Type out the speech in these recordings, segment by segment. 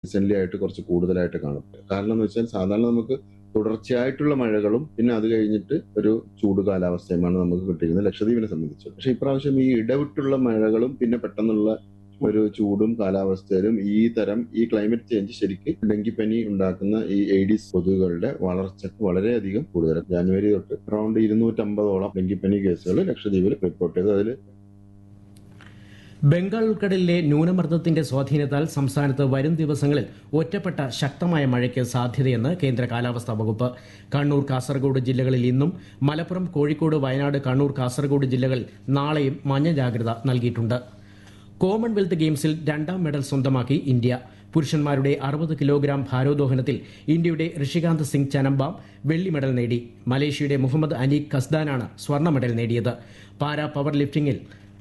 recent ആയിട്ട് കുറച്ച് കൂടുതലായിട്ട് കാണും കാരണം എന്ന് വെച്ചാൽ സാധാരണ നമുക്ക് തുടർച്ചയായിട്ടുള്ള മഴകളും പിന്നെ അത് കഴിഞ്ഞിട്ട് ഒരു ചൂട് കാലാവസ്ഥയുമാണ് നമുക്ക് കിട്ടിയിരുന്നത് ലക്ഷദ്വീപിനെ സംബന്ധിച്ച് പക്ഷെ ഇപ്രാവശ്യം ഈ ഇടവിട്ടുള്ള മഴകളും പിന്നെ പെട്ടെന്നുള്ള ഒരു ചൂടും കാലാവസ്ഥയിലും ഈ തരം ഈ ക്ലൈമറ്റ് ചേഞ്ച് ശരിക്ക് ഡെങ്കിപ്പനി ഉണ്ടാക്കുന്ന ഈ എയ്ഡീസ് കൊതുകുകളുടെ വളർച്ചയ്ക്ക് വളരെയധികം കൂടുതലാണ് ജാനുവരി തൊട്ട് അറൌണ്ട് ഇരുന്നൂറ്റമ്പതോളം ഡെങ്കിപ്പനി കേസുകൾ ലക്ഷദ്വീപിൽ റിപ്പോർട്ട് ചെയ്തു അതിൽ ബംഗാൾ ഉൾക്കടലിലെ ന്യൂനമർദ്ദത്തിന്റെ സ്വാധീനത്താൽ സംസ്ഥാനത്ത് വരും ദിവസങ്ങളിൽ ഒറ്റപ്പെട്ട ശക്തമായ മഴയ്ക്ക് സാധ്യതയെന്ന് കേന്ദ്ര കാലാവസ്ഥാ വകുപ്പ് കണ്ണൂർ കാസർഗോഡ് ജില്ലകളിൽ ഇന്നും മലപ്പുറം കോഴിക്കോട് വയനാട് കണ്ണൂർ കാസർഗോഡ് ജില്ലകളിൽ നാളെയും മഞ്ഞ ജാഗ്രത നൽകിയിട്ടുണ്ട് കോമൺവെൽത്ത് ഗെയിംസിൽ രണ്ടാം മെഡൽ സ്വന്തമാക്കി ഇന്ത്യ പുരുഷന്മാരുടെ അറുപത് കിലോഗ്രാം ഭാരോദ്വഹനത്തിൽ ഇന്ത്യയുടെ ഋഷികാന്ത് സിംഗ് ചനമ്പാം വെള്ളി മെഡൽ നേടി മലേഷ്യയുടെ മുഹമ്മദ് അനീഖ് കസ്ദാനാണ് സ്വർണ്ണ മെഡൽ നേടിയത് പാരാ പവർ ലിഫ്റ്റിംഗിൽ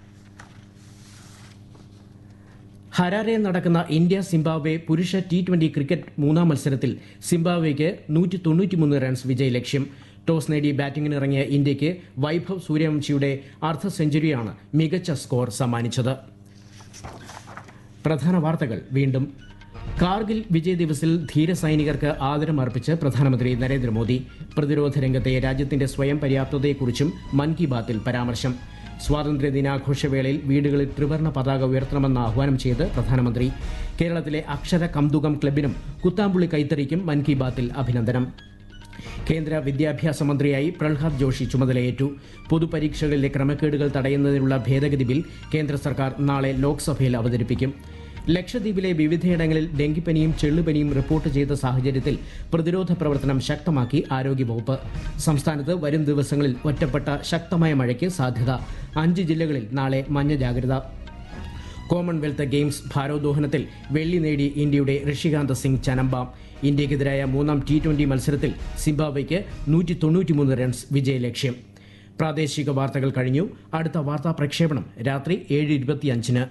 ഹരാരയിൽ നടക്കുന്ന ഇന്ത്യ സിംബാബ്വെ പുരുഷ ടി ട്വന്റി ക്രിക്കറ്റ് മൂന്നാം മത്സരത്തിൽ സിംബാബ്വെക്ക് നൂറ്റി തൊണ്ണൂറ്റിമൂന്ന് റൺസ് വിജയലക്ഷ്യം ടോസ് നേടി ബാറ്റിംഗിന് ഇറങ്ങിയ ഇന്ത്യയ്ക്ക് വൈഭവ് സൂര്യവംശിയുടെ അർദ്ധ സെഞ്ചുറിയാണ് മികച്ച സ്കോർ സമ്മാനിച്ചത് പ്രധാന വാർത്തകൾ വീണ്ടും കാർഗിൽ വിജയ് ദിവസിൽ ധീര സൈനികർക്ക് ആദരമർപ്പിച്ച് പ്രധാനമന്ത്രി നരേന്ദ്രമോദി പ്രതിരോധ രംഗത്തെ രാജ്യത്തിന്റെ സ്വയം പര്യാപ്തതയെക്കുറിച്ചും മൻ കി ബാത്തിൽ പരാമർശം സ്വാതന്ത്ര്യ ദിനാഘോഷവേളയിൽ വീടുകളിൽ ത്രിവർണ പതാക ഉയർത്തണമെന്ന് ആഹ്വാനം ചെയ്ത് പ്രധാനമന്ത്രി കേരളത്തിലെ അക്ഷര കംതുകം ക്ലബിനും കുത്താമ്പുള്ളി കൈത്തറിക്കും മൻ കി ബാത്തിൽ അഭിനന്ദനം കേന്ദ്ര വിദ്യാഭ്യാസ മന്ത്രിയായി പ്രഹ്ലാദ് ജോഷി ചുമതലയേറ്റു പൊതുപരീക്ഷകളിലെ ക്രമക്കേടുകൾ തടയുന്നതിനുള്ള ഭേദഗതി ബിൽ കേന്ദ്ര സർക്കാർ നാളെ ലോക്സഭയിൽ അവതരിപ്പിക്കും ലക്ഷദ്വീപിലെ വിവിധയിടങ്ങളിൽ ഡെങ്കിപ്പനിയും ചെള്ളുപനിയും റിപ്പോർട്ട് ചെയ്ത സാഹചര്യത്തിൽ പ്രതിരോധ പ്രവർത്തനം ശക്തമാക്കി ആരോഗ്യവകുപ്പ് സംസ്ഥാനത്ത് വരും ദിവസങ്ങളിൽ ഒറ്റപ്പെട്ട ശക്തമായ മഴയ്ക്ക് സാധ്യത അഞ്ച് ജില്ലകളിൽ നാളെ മഞ്ഞ ജാഗ്രത കോമൺവെൽത്ത് ഗെയിംസ് ഭാരോദ്വഹനത്തിൽ വെള്ളി നേടി ഇന്ത്യയുടെ ഋഷികാന്ത് സിംഗ് ചനമ്പാം ഇന്ത്യക്കെതിരായ മൂന്നാം ടി ട്വന്റി മത്സരത്തിൽ സിംബാബ്വെക്ക് നൂറ്റി തൊണ്ണൂറ്റിമൂന്ന് റൺസ് വിജയലക്ഷ്യം പ്രാദേശിക വാർത്തകൾ കഴിഞ്ഞു അടുത്ത വാർത്താ പ്രക്ഷേപണം രാത്രി ഏഴ് ഇരുപത്തിയഞ്ചിന്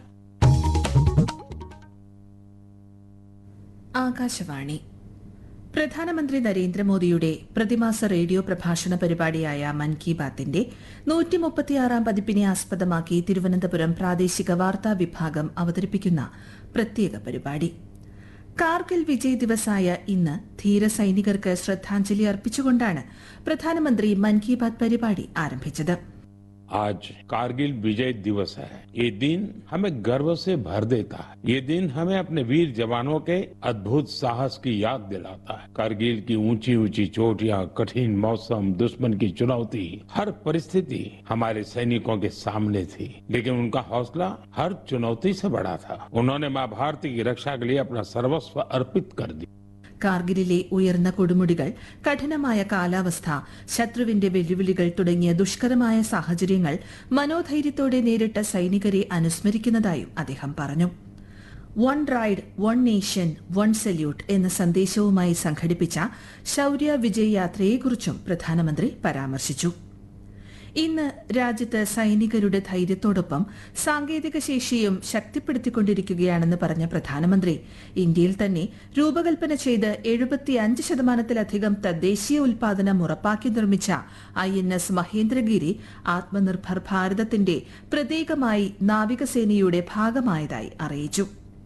ആകാശവാണി പ്രധാനമന്ത്രി നരേന്ദ്രമോദിയുടെ പ്രതിമാസ റേഡിയോ പ്രഭാഷണ പരിപാടിയായ മൻ കി ബാത്തിന്റെ നൂറ്റി മുപ്പത്തിയാറാം പതിപ്പിനെ ആസ്പദമാക്കി തിരുവനന്തപുരം പ്രാദേശിക വാർത്താ വിഭാഗം അവതരിപ്പിക്കുന്ന പ്രത്യേക പരിപാടി കാർഗിൽ വിജയ് ദിവസായ ഇന്ന് ധീര സൈനികർക്ക് ശ്രദ്ധാഞ്ജലി അർപ്പിച്ചുകൊണ്ടാണ് പ്രധാനമന്ത്രി മൻ കി ബാത് പരിപാടി ആരംഭിച്ചത് आज कारगिल विजय दिवस है ये दिन हमें गर्व से भर देता है ये दिन हमें अपने वीर जवानों के अद्भुत साहस की याद दिलाता है कारगिल की ऊंची ऊंची चोटियां कठिन मौसम दुश्मन की चुनौती हर परिस्थिति हमारे सैनिकों के सामने थी लेकिन उनका हौसला हर चुनौती से बड़ा था उन्होंने माँ भारती की रक्षा के लिए अपना सर्वस्व अर्पित कर दिया കാർഗിലിലെ ഉയർന്ന കൊടുമുടികൾ കഠിനമായ കാലാവസ്ഥ ശത്രുവിന്റെ വെല്ലുവിളികൾ തുടങ്ങിയ ദുഷ്കരമായ സാഹചര്യങ്ങൾ മനോധൈര്യത്തോടെ നേരിട്ട സൈനികരെ അനുസ്മരിക്കുന്നതായും അദ്ദേഹം പറഞ്ഞു one ride one nation one salute എന്ന സന്ദേശവുമായി സംഘടിപ്പിച്ച ശൌര്യ വിജയ് യാത്രയെക്കുറിച്ചും പ്രധാനമന്ത്രി പരാമർശിച്ചു ഇന്ന് രാജ്യത്ത് സൈനികരുടെ ധൈര്യത്തോടൊപ്പം സാങ്കേതിക ശേഷിയും ശക്തിപ്പെടുത്തിക്കൊണ്ടിരിക്കുകയാണെന്ന് പറഞ്ഞ പ്രധാനമന്ത്രി ഇന്ത്യയിൽ തന്നെ രൂപകൽപ്പന ചെയ്ത് എഴുപത്തിയഞ്ച് ശതമാനത്തിലധികം തദ്ദേശീയ ഉൽപാദനം ഉറപ്പാക്കി നിർമ്മിച്ച I N S Mahendragiri Atmanirbhar ഭാരതത്തിന്റെ പ്രതീകമായി നാവികസേനയുടെ ഭാഗമായതായി അറിയിച്ചു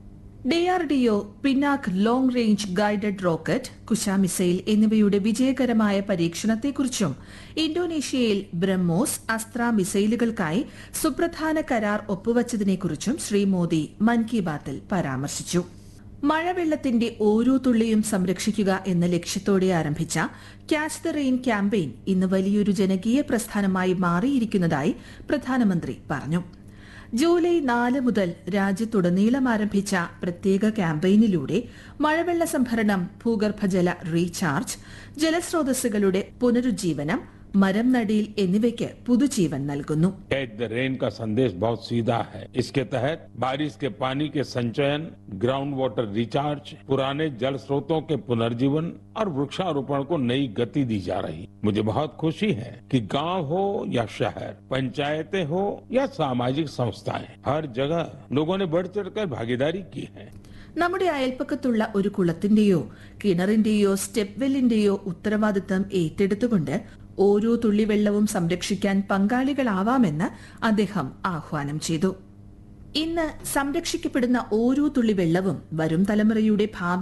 DRDO Pinaka long range guided rocket Kusha missile എന്നിവയുടെ വിജയകരമായ പരീക്ഷണത്തെക്കുറിച്ചും ഇന്തോനേഷ്യയിൽ ബ്രഹ്മോസ് അസ്ത്ര മിസൈലുകൾക്കായി സുപ്രധാന കരാർ ഒപ്പുവച്ചതിനെക്കുറിച്ചും ശ്രീ മോദി മൻ കി ബാത്തിൽ പരാമർശിച്ചു മഴവെള്ളത്തിന്റെ ഓരോ തുള്ളിയും സംരക്ഷിക്കുക എന്ന ലക്ഷ്യത്തോടെ ആരംഭിച്ച ക്യാച്ച് ദ റെയിൻ ക്യാമ്പയിൻ ഇന്ന് വലിയൊരു ജനകീയ പ്രസ്ഥാനമായി മാറിയിരിക്കുന്നതായി പ്രധാനമന്ത്രി പറഞ്ഞു ജൂലൈ നാല് മുതൽ രാജ്യത്തുടനീളം ആരംഭിച്ച പ്രത്യേക ക്യാമ്പയിനിലൂടെ മഴവെള്ള സംഭരണം ഭൂഗർഭജല റീചാർജ് ജലസ്രോതസ്സുകളുടെ പുനരുജ്ജീവനം മരം നടീൽ എന്നിവയ്ക്ക് പുതുജീവൻ നൽകുന്നു कैच द रेन का संदेश बहुत सीधा है इसके तहत बारिश के पानी के संचयन ग्राउंड वाटर रिचार्ज पुराने जल स्रोतों के पुनर्जीवन और वृक्षारोपण को नई गति दी जा रही मुझे बहुत खुशी है कि गांव हो या शहर पंचायतें हो या सामाजिक संस्थाएं हर जगह लोगों ने बढ़ चढ़कर भागीदारी की है നമ്മുടെ അയൽപ്പക്കത്തുള്ള ഒരു കുളത്തിന്റെയോ കിണറിന്റെയോ സ്റ്റെപ്പ് വെല്ലിന്റെയോ ഉത്തരവാദിത്തം ഏറ്റെടുത്തുകൊണ്ട് ഓരോ തുള്ളി വെള്ളവും സംരക്ഷിക്കാൻ പങ്കാളികളാവാമെന്ന് അദ്ദേഹം ആഹ്വാനം ചെയ്തു ഇന്ന് സംരക്ഷിക്കപ്പെടുന്ന ഓരോ തുള്ളി വെള്ളവും വരും തലമുറയുടെ ഭാവി